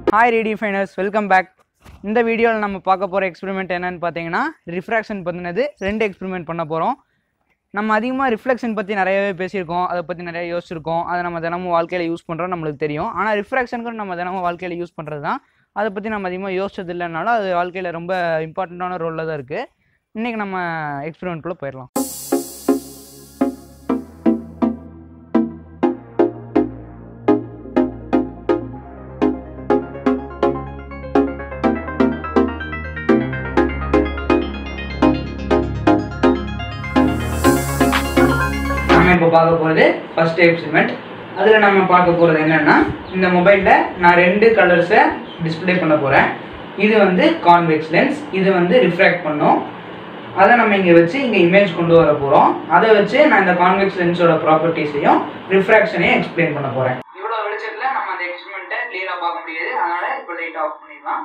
hi radio finers welcome back இந்த வீடியோவில் நம்ம பார்க்க போகிற எக்ஸ்பெரிமெண்ட் என்னன்னு பார்த்தீங்கன்னா ரிஃப்ராக்ஷன் பற்றினது ரெண்டு எக்ஸ்பெரிமெண்ட் பண்ண போகிறோம் நம்ம அதிகமாக ரிஃப்ளெக்ஷன் பற்றி நிறையவே பேசியிருக்கோம் அதை பற்றி நிறைய யோசிச்சிருக்கோம் அதை நம்ம தினமும் வாழ்க்கையில் யூஸ் பண்ணுறோம் நம்மளுக்கு தெரியும் ஆனால் ரிஃப்ராக்ஷனுக்கு நம்ம தினமும் வாழ்க்கையில் யூஸ் பண்ணுறது தான் அதை பற்றி நம்ம அதிகமாக யோசிச்சது இல்லைனாலும் அது வாழ்க்கையில் ரொம்ப இம்பார்ட்டண்ட்டான ரோலில் தான் இருக்குது இன்றைக்கி நம்ம எக்ஸ்பெரிமெண்ட்குள்ளே போயிடலாம் நம்ம இப்போ பார்க்க போகிறது ஃபர்ஸ்ட் எக்ஸ்பெரிமெண்ட் அதில் நம்ம பார்க்க போகிறது என்னென்னா இந்த மொபைலில் நான் ரெண்டு கலர்ஸை டிஸ்ப்ளே பண்ண போகிறேன் இது வந்து கான்வெக்ஸ் லென்ஸ் இது வந்து ரிஃப்ராக்ட் பண்ணும் அதை நம்ம இங்கே வச்சு இங்கே இமேஜ் கொண்டு வர போகிறோம் அதை வச்சு நான் இந்த கான்வெக்ஸ் லென்ஸோட ப்ராப்பர்ட்டிஸையும் ரிஃப்ராக்ஷனையும் எக்ஸ்பிளைன் பண்ண போகிறேன் இவ்வளோ வெளிச்சத்தில் நம்ம அந்த எக்ஸ்பெரிமெண்ட்டை கிளியராக பார்க்க முடியாது அதனால் இப்போ லைட் ஆஃப் பண்ணிடலாம்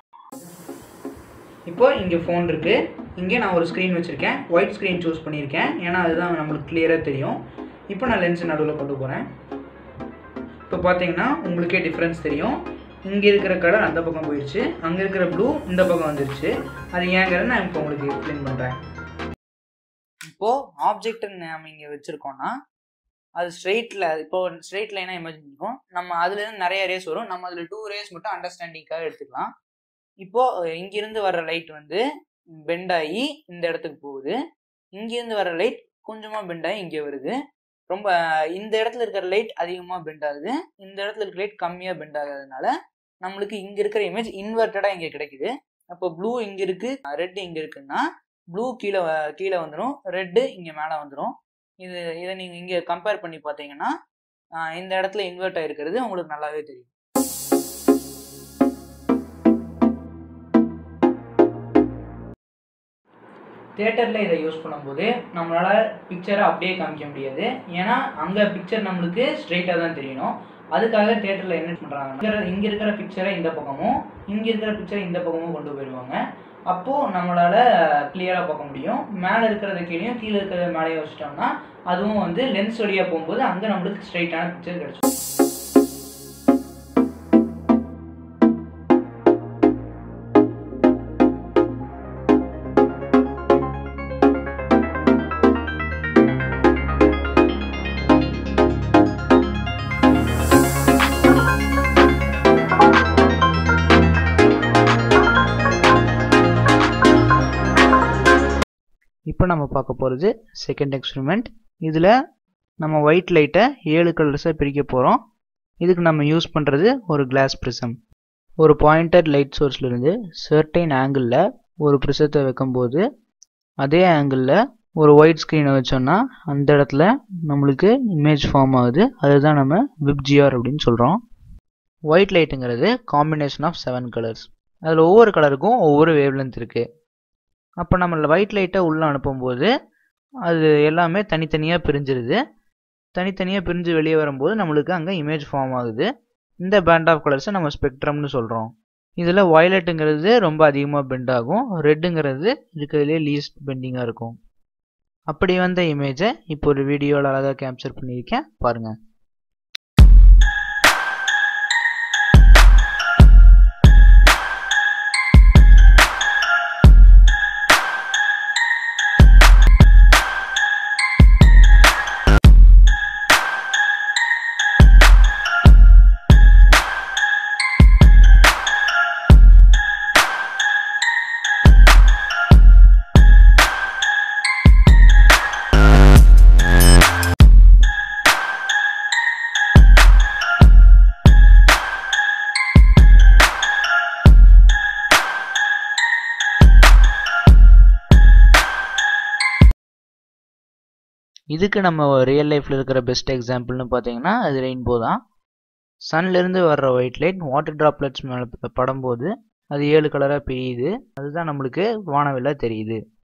இப்போ இங்கே ஃபோன் இருக்குது இங்கே நான் ஒரு ஸ்க்ரீன் வச்சுருக்கேன் ஒயிட் ஸ்க்ரீன் சூஸ் பண்ணியிருக்கேன் ஏன்னா அதுதான் நம்மளுக்கு கிளியராக தெரியும் இப்போ நான் லென்ஸ் நடுவில் கொண்டு போகிறேன் இப்போ பார்த்தீங்கன்னா உங்களுக்கே டிஃப்ரென்ஸ் தெரியும் இங்கே இருக்கிற கலர் அந்த பக்கம் போயிடுச்சு அங்கே இருக்கிற ப்ளூ இந்த பக்கம் வந்துருச்சு அது ஏங்கிறத நான் இப்போ உங்களுக்கு எக்ஸ்பிளைன் பண்ணுறேன் இப்போது ஆப்ஜெக்ட் நம்ம இங்கே வச்சுருக்கோன்னா அது ஸ்ட்ரெயிட்டில் இப்போ ஸ்ட்ரெயிட் லைனாக இமேஜின் பண்ணிக்கும் நம்ம அதுலேருந்து நிறைய ரேஸ் வரும் நம்ம அதில் டூ ரேஸ் மட்டும் அண்டர்ஸ்டாண்டிங்காக எடுத்துக்கலாம் இப்போ இங்கிருந்து வர்ற லைட் வந்து பெண்ட் ஆகி இந்த இடத்துக்கு போகுது இங்கிருந்து வர லைட் கொஞ்சமாக பெண்ட் ஆகி இங்கே வருது ரொம்ப இந்த இடத்துல இருக்கிற லைட் அதிகமாக பெண்ட் ஆகுது இந்த இடத்துல இருக்கிற லைட் கம்மியாக பெண்ட் ஆகாததுனால நம்மளுக்கு இங்கே இருக்கிற இமேஜ் இன்வெர்ட்டடாக இங்கே கிடைக்குது அப்போ ப்ளூ இங்கே இருக்குது ரெட் இங்கே இருக்குன்னா ப்ளூ கீழே வ- கீழே வந்துடும் ரெட்டு இங்கே மேலே வந்துடும் இது இதை நீங்கள் இங்கே கம்பேர் பண்ணி பார்த்தீங்கன்னா ஆஹ் இந்த இடத்துல இன்வெர்ட் ஆகிருக்கிறது உங்களுக்கு நல்லாவே தெரியும் தேட்டரில் இதை யூஸ் பண்ணும்போது நம்மளால் பிக்சரை அப்படியே காமிக்க முடியாது ஏன்னா அங்கே பிக்சர் நம்மளுக்கு ஸ்ட்ரெயிட்டாக தான் தெரியணும் அதுக்காக தேட்டரில் என்ன பண்ணுறாங்கன்னா இங்கே இருக்கிற பிக்சரை இந்த பக்கமும் இங்கே இருக்கிற பிக்சரை இந்த பக்கமும் கொண்டு போயிடுவாங்க அப்போது நம்மளால் கிளியராக பார்க்க முடியும் மேலே இருக்கிறத கீழேயும் கீழே இருக்கிறத மேலேயும் வச்சிட்டோம்னா அதுவும் வந்து லென்ஸ் வழியாக போகும்போது அங்கே நம்மளுக்கு ஸ்ட்ரெயிட்டான பிக்சர் கிடச்சிடும் இப்போ நம்ம பார்க்க போகிறது செகண்ட் எக்ஸ்பெரிமெண்ட் இதில் நம்ம ஒயிட் லைட்டை ஏழு கலர்ஸாக பிரிக்க போகிறோம் இதுக்கு நம்ம யூஸ் பண்ணுறது ஒரு கிளாஸ் ப்ரிசம் ஒரு பாயிண்டட் லைட் சோர்ஸ்லேருந்து சர்டைன் ஆங்கிளில் ஒரு ப்ரிசத்தை வைக்கும்போது அதே ஆங்கிளில் ஒரு ஒயிட் ஸ்க்ரீனை வச்சோம்னா அந்த இடத்துல நம்மளுக்கு இமேஜ் ஃபார்ம் ஆகுது அதுதான் நம்ம விப்ஜிஆர் அப்படின்னு சொல்கிறோம் ஒயிட் லைட்டுங்கிறது காம்பினேஷன் ஆஃப் செவன் கலர்ஸ் அதில் ஒவ்வொரு கலருக்கும் ஒவ்வொரு வேவ்லென்த் இருக்குது அப்போ நம்ம ஒயிட் லைட்டை உள்ளே அனுப்பும்போது அது எல்லாமே தனித்தனியாக பிரிஞ்சிருது தனித்தனியாக பிரிஞ்சு வெளியே வரும்போது நம்மளுக்கு அங்கே இமேஜ் ஃபார்ம் ஆகுது இந்த பேண்ட் ஆஃப் கலர்ஸை நம்ம ஸ்பெக்ட்ரம்னு சொல்கிறோம் இதில் வயலட்டுங்கிறது ரொம்ப அதிகமாக பெண்ட் ஆகும் ரெட்டுங்கிறது இருக்கிறதுலே லீஸ்ட் பெண்டிங்காக இருக்கும் அப்படி வந்த இமேஜை இப்போ ஒரு வீடியோவில் அழகாக கேப்சர் பண்ணியிருக்கேன் பாருங்கள் இதுக்கு நம்ம ரியல் லைஃப்பில் இருக்கிற பெஸ்ட் எக்ஸாம்பிள்னு பார்த்தீங்கன்னா அது ரெயின்போ தான் சன்லேருந்து வர்ற ஒயிட் லைட் வாட்டர் ட்ராப்லெட்ஸ் மேலே படும்போது அது ஏழு கலராக பிரியுது அதுதான் நம்மளுக்கு வானவில்ல தெரியுது